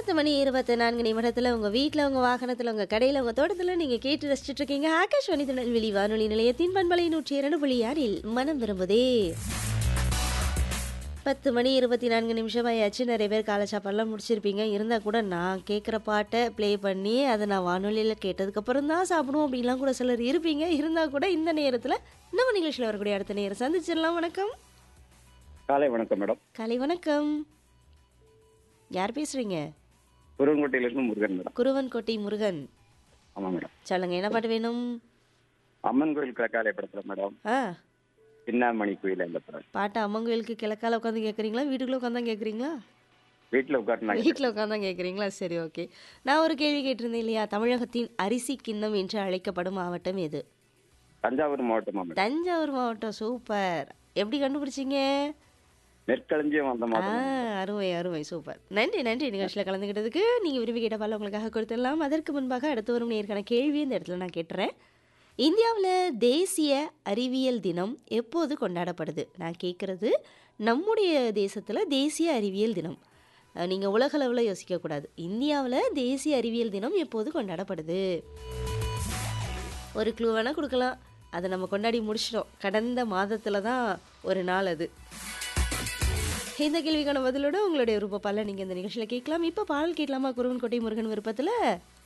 பத்து மணி இருபத்தி நான்கு நிமிடத்தில் உங்கள் வீட்டில் உங்கள் வாகனத்தில் உங்கள் கடையில் உங்கள் தோட்டத்தில் நீங்கள் கேட்டு ரசிச்சுட்டு இருக்கீங்க ஆகாஷ்வாணி திருநெல்வேலி வானொலி நிலையத்தின் பண்பலை நூற்றி இரண்டு புள்ளி ஆறில் மனம் விரும்புதே பத்து மணி இருபத்தி நான்கு நிமிஷம் ஆயாச்சு நிறைய பேர் காலை சாப்பாடுலாம் முடிச்சிருப்பீங்க இருந்தால் கூட நான் கேட்குற பாட்டை ப்ளே பண்ணி அதை நான் வானொலியில் கேட்டதுக்கப்புறம் தான் சாப்பிடுவோம் அப்படின்லாம் கூட சிலர் இருப்பீங்க இருந்தால் கூட இந்த நேரத்தில் நம்ம நிகழ்ச்சியில் வரக்கூடிய அடுத்த நேரம் சந்திச்சிடலாம் வணக்கம் காலை வணக்கம் மேடம் காலை வணக்கம் யார் பேசுகிறீங்க குருவன்கோட்டையிலிருந்து முருகன் மேடம் குருவன்கோட்டை முருகன் ஆமாம் மேடம் சொல்லுங்க என்ன பாட்டு வேணும் அம்மன் கோயில் கிழக்காலை படத்துல மேடம் ஆ சின்னாமணி கோயில் அந்த படம் பாட்டை அம்மன் கோயிலுக்கு கிழக்கால உட்காந்து கேட்குறீங்களா வீட்டுக்குள்ளே உட்காந்து கேட்குறீங்களா வீட்டில் உட்காந்து வீட்டில் உட்காந்து கேட்குறீங்களா சரி ஓகே நான் ஒரு கேள்வி கேட்டிருந்தேன் இல்லையா தமிழகத்தின் அரிசி கிண்ணம் என்று அழைக்கப்படும் மாவட்டம் எது தஞ்சாவூர் மாவட்டமா மேடம் தஞ்சாவூர் மாவட்டம் சூப்பர் எப்படி கண்டுபிடிச்சீங்க நெற்களஞ்சியம் வந்த ஆ மாவட்டம் அருமை அருமை சூப்பர் நன்றி நன்றி நிகழ்ச்சியில் கலந்துக்கிட்டதுக்கு நீங்கள் விரும்பி கேட்ட பால் உங்களுக்காக கொடுத்துடலாம் அதற்கு முன்பாக அடுத்து வரும் நேர்காண கேள்வி இந்த இடத்துல நான் கேட்டுறேன் இந்தியாவில் தேசிய அறிவியல் தினம் எப்போது கொண்டாடப்படுது நான் கேட்குறது நம்முடைய தேசத்தில் தேசிய அறிவியல் தினம் நீங்கள் உலகளவில் யோசிக்கக்கூடாது இந்தியாவில் தேசிய அறிவியல் தினம் எப்போது கொண்டாடப்படுது ஒரு க்ளூ வேணால் கொடுக்கலாம் அதை நம்ம கொண்டாடி முடிச்சிட்டோம் கடந்த மாதத்தில் தான் ஒரு நாள் அது இந்த கேள்விக்கான பதிலோட உங்களுடைய விருப்ப பால நீங்கள் இந்த நிகழ்ச்சியில் கேட்கலாம் இப்போ பாடல் கேட்கலாமா குருவன்கோட்டை முருகன் விருப்பத்தில்